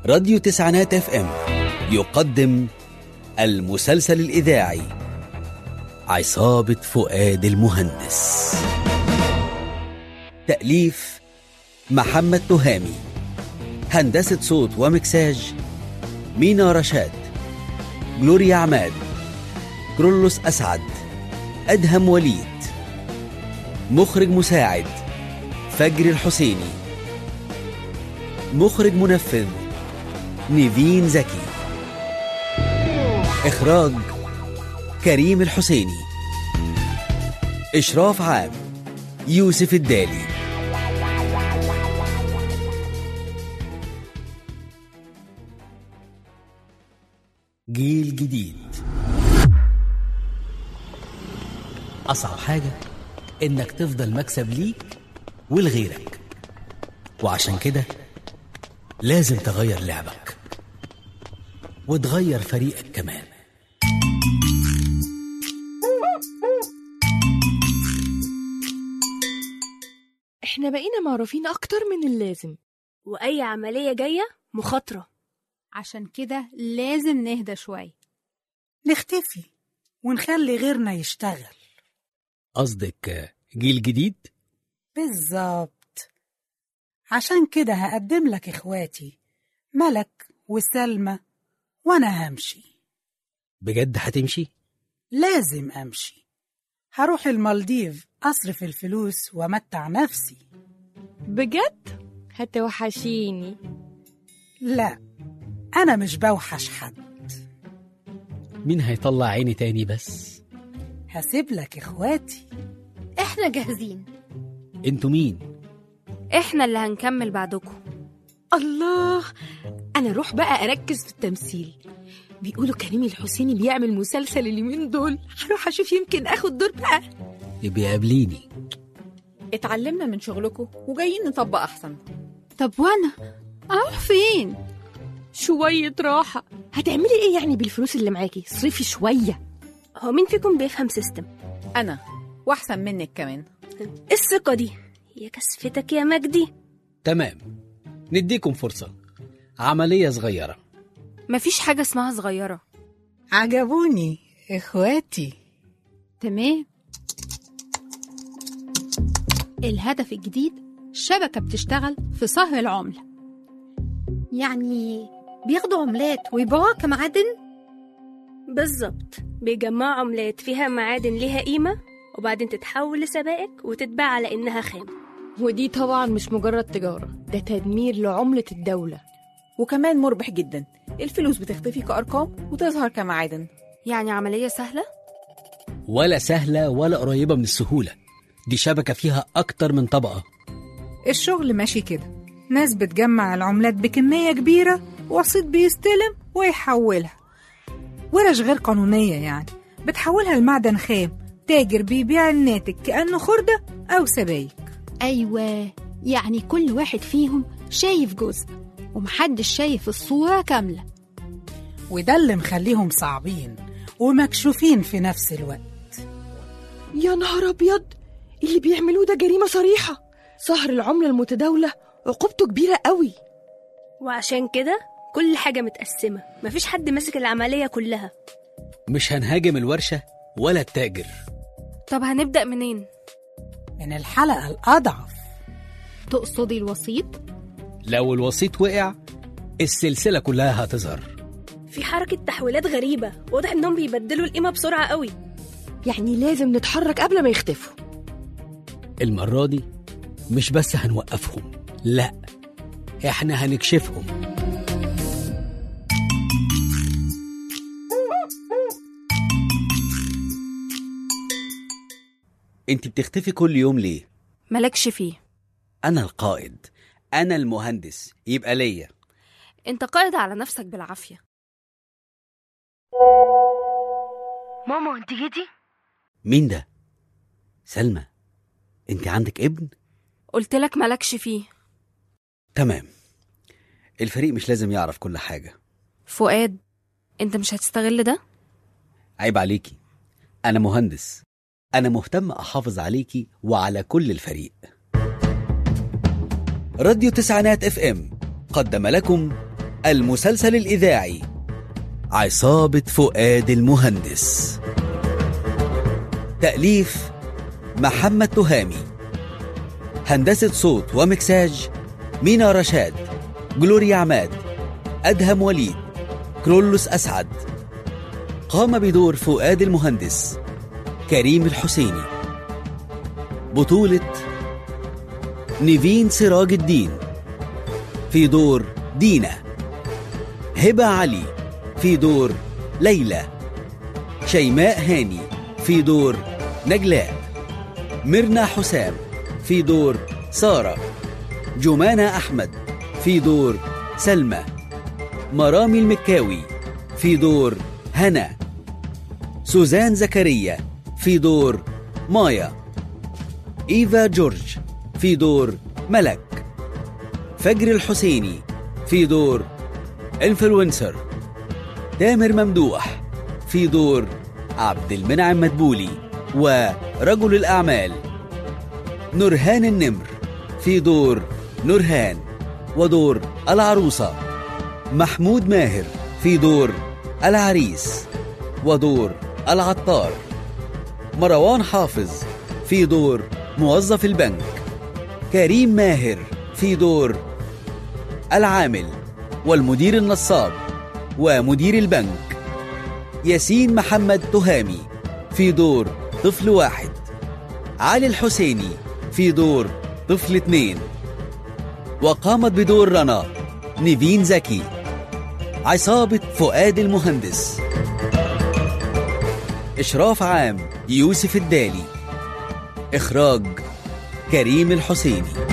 راديو تسعينات اف ام يقدم المسلسل الإذاعي عصابة فؤاد المهندس تأليف محمد تهامي هندسة صوت ومكساج مينا رشاد جلوريا عماد كرولوس أسعد أدهم وليد مخرج مساعد فجر الحسيني مخرج منفذ نيفين زكي إخراج كريم الحسيني إشراف عام يوسف الدالي جيل جديد أصعب حاجة إنك تفضل مكسب ليك ولغيرك وعشان كده لازم تغير لعبك وتغير فريقك كمان احنا بقينا معروفين اكتر من اللازم وأي عملية جاية مخاطرة عشان كده لازم نهدى شوية نختفي ونخلي غيرنا يشتغل قصدك جيل جديد بالظبط عشان كده هقدم لك إخواتي ملك وسلمى وأنا همشي بجد هتمشي لازم أمشي هروح المالديف أصرف الفلوس وأمتع نفسي بجد هتوحشيني لا أنا مش بوحش حد مين هيطلع عيني تاني بس هسيب لك إخواتي احنا جاهزين انتوا مين إحنا اللي هنكمل بعدكم الله انا اروح بقى اركز في التمثيل بيقولوا كريم الحسيني بيعمل مسلسل اليومين دول هروح اشوف يمكن اخد دور بقى يبقى قابليني اتعلمنا من شغلكم وجايين نطبق احسن طب وانا اروح فين شوية راحة هتعملي ايه يعني بالفلوس اللي معاكي صرفي شوية هو مين فيكم بيفهم سيستم انا واحسن منك كمان إيه الثقة دي يا كسفتك يا مجدي تمام نديكم فرصة عملية صغيرة مفيش حاجة اسمها صغيرة عجبوني إخواتي تمام الهدف الجديد شبكة بتشتغل في صهر العملة يعني بياخدوا عملات ويبيعوها كمعادن بالظبط بيجمعوا عملات فيها معادن ليها قيمة وبعدين تتحول لسبائك وتتباع على إنها خام ودي طبعا مش مجرد تجارة ده تدمير لعملة الدولة وكمان مربح جدا الفلوس بتختفي كأرقام وتظهر كمعادن يعني عملية سهلة؟ ولا سهلة ولا قريبة من السهولة دي شبكة فيها أكتر من طبقة الشغل ماشي كده ناس بتجمع العملات بكمية كبيرة وسيط بيستلم ويحولها ورش غير قانونية يعني بتحولها لمعدن خام تاجر بيبيع الناتج كأنه خردة أو سبايك أيوة يعني كل واحد فيهم شايف جزء ومحدش شايف الصورة كاملة وده اللي مخليهم صعبين ومكشوفين في نفس الوقت يا نهار ابيض اللي بيعملوه ده جريمة صريحة سهر العملة المتداولة عقوبته كبيرة قوي وعشان كده كل حاجة متقسمة مفيش حد ماسك العملية كلها مش هنهاجم الورشة ولا التاجر طب هنبدأ منين؟ من الحلقة الأضعف تقصدي الوسيط لو الوسيط وقع السلسلة كلها هتظهر في حركة تحويلات غريبة واضح إنهم بيبدلوا القيمة بسرعة قوي يعني لازم نتحرك قبل ما يختفوا المرة دي مش بس هنوقفهم لا احنا هنكشفهم انت بتختفي كل يوم ليه مالكش فيه انا القائد انا المهندس يبقى ليا انت قائد على نفسك بالعافية ماما انت جيتي؟ مين ده سلمى انت عندك ابن قلت لك مالكش فيه تمام الفريق مش لازم يعرف كل حاجة فؤاد انت مش هتستغل ده؟ عيب عليكي أنا مهندس أنا مهتم أحافظ عليكي وعلى كل الفريق راديو تسعينات اف ام قدم لكم المسلسل الإذاعي عصابة فؤاد المهندس تأليف محمد تهامي هندسة صوت ومكساج مينا رشاد جلوريا عماد أدهم وليد كرولوس أسعد قام بدور فؤاد المهندس كريم الحسيني بطولة نيفين سراج الدين في دور دينا هبة علي في دور ليلى شيماء هاني في دور نجلاء ميرنا حسام في دور سارة جمانة أحمد في دور سلمى مرامي المكاوي في دور هنا سوزان زكريا في دور مايا إيفا جورج في دور ملك فجر الحسيني في دور انفلونسر تامر ممدوح في دور عبد المنعم مدبولي ورجل الأعمال نورهان النمر في دور نورهان ودور العروسة محمود ماهر في دور العريس ودور العطار مروان حافظ في دور موظف البنك كريم ماهر في دور العامل والمدير النصاب ومدير البنك ياسين محمد تهامي في دور طفل واحد علي الحسيني في دور طفل اتنين وقامت بدور رنا نيفين زكي عصابة فؤاد المهندس إشراف عام يوسف الدالي إخراج كريم الحسيني